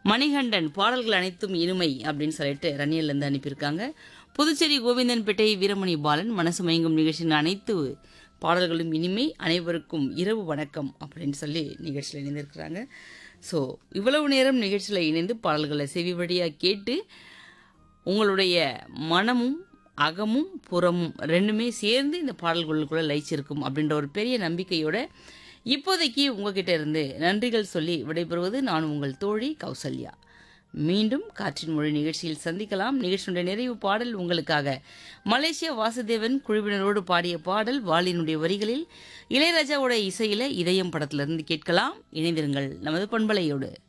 மணிகண்டன் பாடல்கள் அனைத்தும் இனிமை அப்படின்னு சொல்லிட்டு ரணியல்லேருந்து அனுப்பியிருக்காங்க புதுச்சேரி கோவிந்தன்பேட்டை வீரமணி பாலன் மனசு மயங்கும் நிகழ்ச்சியின் அனைத்து பாடல்களும் இனிமை அனைவருக்கும் இரவு வணக்கம் அப்படின்னு சொல்லி நிகழ்ச்சியில் இணைந்திருக்கிறாங்க ஸோ இவ்வளவு நேரம் நிகழ்ச்சியில் இணைந்து பாடல்களை செவி வழியாக கேட்டு உங்களுடைய மனமும் அகமும் புறமும் ரெண்டுமே சேர்ந்து இந்த பாடல்களுக்குள்ள லயிச்சிருக்கும் அப்படின்ற ஒரு பெரிய நம்பிக்கையோட இப்போதைக்கு உங்ககிட்ட இருந்து நன்றிகள் சொல்லி விடைபெறுவது நான் உங்கள் தோழி கௌசல்யா மீண்டும் காற்றின் மொழி நிகழ்ச்சியில் சந்திக்கலாம் நிகழ்ச்சியுடைய நிறைவு பாடல் உங்களுக்காக மலேசிய வாசுதேவன் குழுவினரோடு பாடிய பாடல் வாலினுடைய வரிகளில் இளையராஜாவோட இசையில இதயம் படத்திலிருந்து கேட்கலாம் இணைந்திருங்கள் நமது பண்பலையோடு